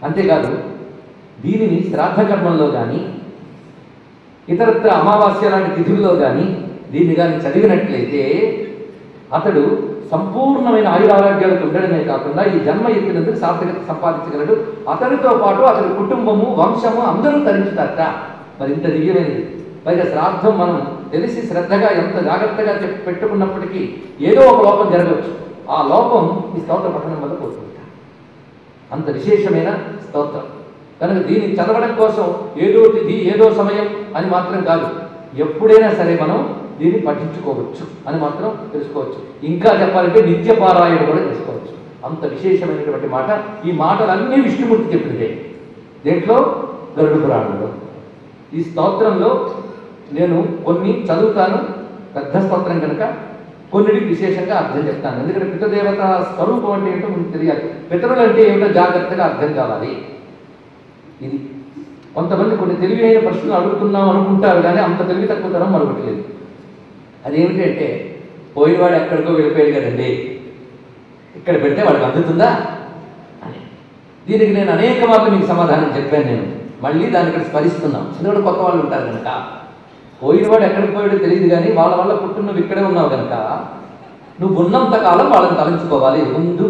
అంతేకాదు దీనిని శ్రాద్ధ కర్మంలో కానీ ఇతరత్ర అమావాస్య లాంటి తిథుల్లో కానీ దీన్ని కానీ చదివినట్లయితే అతడు సంపూర్ణమైన ఆయురారోగ్యాలకు ఉండడమే కాకుండా ఈ జన్మ ఎత్తినందుకు సార్థకత సంపాదించగలడు అతనితో పాటు అతని కుటుంబము వంశము అందరూ తరించుతారట మరి ఇంత దివ్యమైనది పైగా శ్రాద్ధం మనం తెలిసి శ్రద్ధగా ఎంత జాగ్రత్తగా చెప్- పెట్టుకున్నప్పటికీ ఏదో ఒక లోపం జరగవచ్చు ఆ లోపం ఈ స్తోత్ర పఠనం వల్ల పోతుంది అంత విశేషమైన స్తోత్రం కనుక దీన్ని చదవడం కోసం ఏదో తిథి ఏదో సమయం అని మాత్రం కాదు ఎప్పుడైనా సరే మనం దీన్ని పఠించుకోవచ్చు అని మాత్రం తెలుసుకోవచ్చు ఇంకా చెప్పాలంటే నిత్య పారాయణ కూడా చేసుకోవచ్చు అంత విశేషమైనటువంటి మాట ఈ మాటలన్నీ విష్ణుమూర్తి చెప్పిందే దేంట్లో గరుడు పురాణంలో ఈ స్తోత్రంలో నేను కొన్ని చదువుతాను పెద్ద స్తోత్రం కనుక కొన్నిటికి విశేషంగా అర్థం చెప్తాను ఎందుకంటే పితృదేవత స్వరూపం అంటే ఏంటో మనకు తెలియాలి పితరులు అంటే ఏమిటో జాగ్రత్తగా అర్థం కావాలి ఇది కొంతమంది కొన్ని తెలివైన ప్రశ్నలు అడుగుతున్నాం అనుకుంటారు కానీ అంత తెలివి తక్కువతనం మరొకటి లేదు అదేమిటంటే పోయినవాడు ఎక్కడికో వెళ్ళిపోయాడు కదండి ఇక్కడ పెడితే వాడికి అందుతుందా అని దీనికి నేను అనేక మార్లు మీకు సమాధానం చెప్పాను నేను మళ్ళీ దాన్ని ఇక్కడ స్మరిస్తున్నాం ఎందుకంటే కొత్త వాళ్ళు ఉంటారు కనుక పోయినవాడు ఎక్కడికి పోయాడో తెలియదు కానీ వాళ్ళ వల్ల పుట్టిన నువ్వు ఇక్కడే ఉన్నావు కనుక నువ్వు ఉన్నంత కాలం వాళ్ళని తలంచుకోవాలి ముందు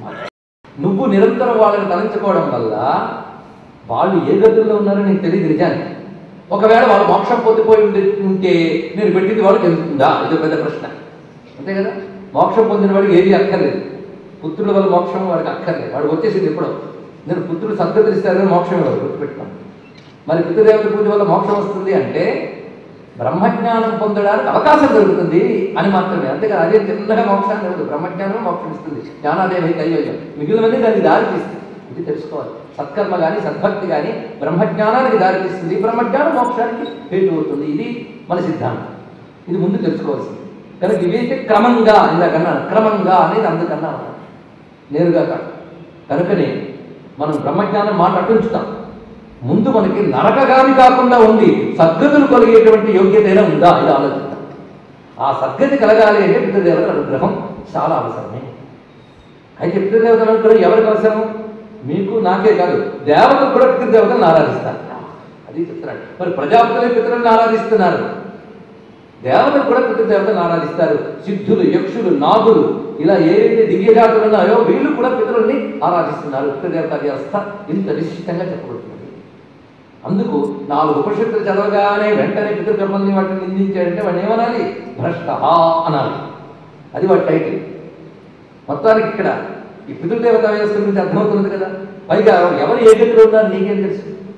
నువ్వు నిరంతరం వాళ్ళని తలంచుకోవడం వల్ల వాళ్ళు ఏ గతుల్లో ఉన్నారో నీకు తెలియదు నిజానికి ఒకవేళ వాళ్ళు మోక్షం పొందిపోయి ఉండి ఉంటే నేను పెట్టింది వాళ్ళకి తెలుస్తుందా ఇది పెద్ద ప్రశ్న అంతే కదా మోక్షం పొందిన వాడికి ఏది అక్కర్లేదు పుత్రుల వల్ల మోక్షం వాడికి అక్కర్లేదు వాడికి వచ్చేసింది ఎప్పుడో నేను పుత్రుడు సద్గతులు ఇస్తారని మోక్షం ఇవ్వరు గుర్తుపెట్టుకోండి మరి పితృదేవత పూజ వల్ల మోక్షం వస్తుంది అంటే బ్రహ్మజ్ఞానం పొందడానికి అవకాశం దొరుకుతుంది అని మాత్రమే అంతేకాదు అదే చిన్నగా మోక్షాన్ని ఇవ్వదు బ్రహ్మజ్ఞానం మోక్షం ఇస్తుంది జ్ఞానాదేవి కైవల్యం మిగిలినవన్నీ దానికి దారి తీస్తుంది ఇది తెలుసుకోవాలి సత్కర్మ కానీ సద్భక్తి కానీ బ్రహ్మజ్ఞానానికి దారి తీస్తుంది బ్రహ్మజ్ఞానం మోక్షానికి హేతు అవుతుంది ఇది మన సిద్ధాంతం ఇది ముందు తెలుసుకోవాల్సింది కనుక ఇవైతే క్రమంగా ఇందాకన్నా క్రమంగా అనేది అందుకన్నా అన్నాడు. నేరుగా కాదు కనుకనే మనం బ్రహ్మజ్ఞానం మాట అటుంచుతాం ముందు మనకి నరకగామి కాకుండా ఉంది సద్గతులు కలిగేటువంటి యోగ్యత అయినా ఉందా ఇది ఆలోచిద్దాం ఆ సద్గతి కలగాలి అంటే పితృదేవతల అనుగ్రహం చాలా అవసరమే అయితే పితృదేవతల అనుగ్రహం ఎవరికి అవసరం మీకు నాకే కాదు దేవతలు కూడా పితృదేవతలను ఆరాధిస్తారు అది చెప్తున్నాడు మరి ప్రజాపతులే పితరులను ఆరాధిస్తున్నారు దేవతలు కూడా పితృదేవతలను ఆరాధిస్తారు సిద్ధులు యక్షులు నాగులు ఇలా ఏవైతే దివ్యజాతులు ఉన్నాయో వీళ్ళు కూడా పితరుల్ని ఆరాధిస్తున్నారు పితృదేవత వ్యవస్థ ఇంత విశిష్టంగా చెప్పబడుతుంది అందుకు నాలుగు ఉపనిషత్తులు చదవగానే వెంటనే పితృకర్మల్ని వాటిని నిందించాడంటే వాడిని ఏమనాలి భ్రష్ట అనాలి అది వాడి టైటిల్ మొత్తానికి ఇక్కడ ఈ పితృదేవత వ్యవస్థ గురించి అర్థమవుతున్నది కదా పైగా ఎవరు ఏ గతిలో ఉన్నారు నీకేం తెలుసు